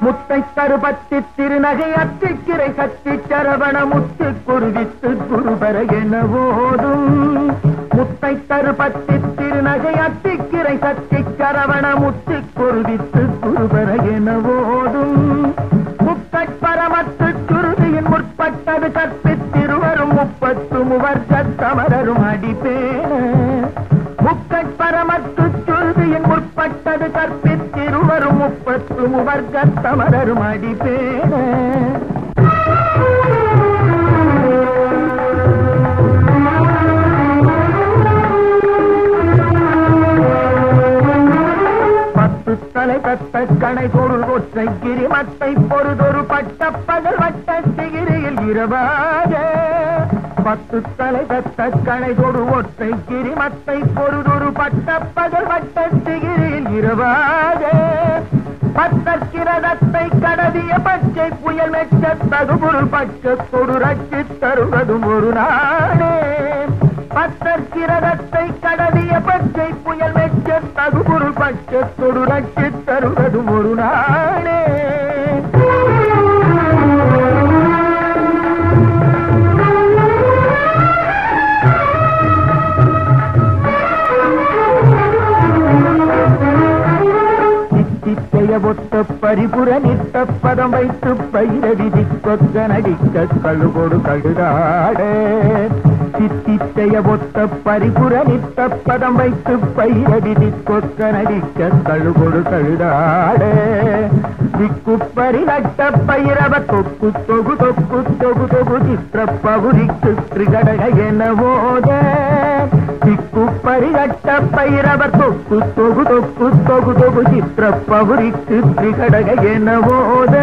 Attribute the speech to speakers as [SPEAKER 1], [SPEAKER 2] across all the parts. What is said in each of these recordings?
[SPEAKER 1] முத்தை தருபத்தி திருநகை அத்திக்கிரை கத்தி சரவண முத்து குருவித்து குருபர என ஓதும் முத்தை தருபத்தி திருநகை அத்திக்கிரை கத்தி சரவண முத்து குருவித்து குருபர என ஓதும் முக்கட்பரமத்து குருதியின் முற்பட்டது கற்பித்திருவரும் முப்பத்து முவர்க்க தமரரும் அடிப்பேன முக்கட்பரமத்து சுருதியின் முற்பட்டது கற்பித்திருவரும் முப்பத்து முவர்க்க தமரரும் அடிப்பேன பத்து தலை தத்த கணை பொருள் ஒற்றை கிரிமத்தை பொறுதொரு பட்ட பகல் வட்ட சிகிரியில் இரவாக பத்து தலை தத்த கணை தொடு ஒற்றை கிரிமத்தை பொறுதொரு பட்ட பகல் வட்ட சிகிரியில் இரவாக பத்தற்கிரதத்தை கடவிய பச்சை புயல் மெச்ச தகுபொருள் பட்சத்தொடு ரட்சி தருவதும் ஒரு நாடே பத்தற்கிரதத்தை கடவிய பச்சை புயல் மெச்ச தகுபொருள் பட்சத்தொடு ரட்சி தருவதும் ஒரு நாடே சித்தித்தைய ஒத்த பரிபுர நித்த பதம் வைத்து பயிர விதி கொத்த நடிக்க கழுகொடு கழுதாட சித்தித்தைய ஒத்த பரிபுர நித்த பதம் வைத்து பயிர விதி கொத்த நடிக்க கழுகொடு கழுதாட திக்குப்பரி நட்ட பயிரவ தொக்கு தொகு தொக்கு தொகு தொகு சித்திர பகுதிக்கு திரிகடக என ஓத திக்குப்பரி நட்ட பயிரவ தொக்கு தொகு தொக்கு தொகு தொகு சித்திர பகுதிக்கு திரிகடக என ஓத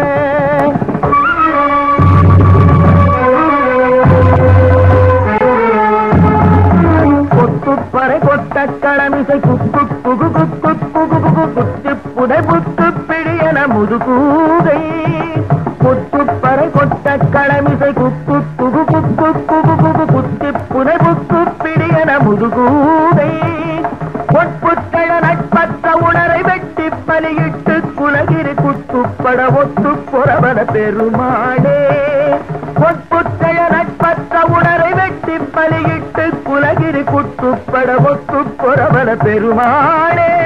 [SPEAKER 1] கொத்துப்பறை கொட்ட கடமிசை குக்கு குகு குக்கு குகு குகு குத்து புதை புத்து பிடியன முதுகூதை கொத்துப்பறை கொட்ட கடமிசை குக்கு குகு குக்கு குகு குகு குத்து புதை புத்து பிடியன முதுகூதை பொற்புத்தழ நட்பற்ற உணரை வெட்டி பலியிட்டு குலகிரி குத்துப்பட ஒத்து புறவன பெருமாடே பொற்புத்தழ நட்பற்ற உணரை வெட்டி பலியிட்டு குலகிரி குத்துப்பட ஒத்து புறவன பெருமாடே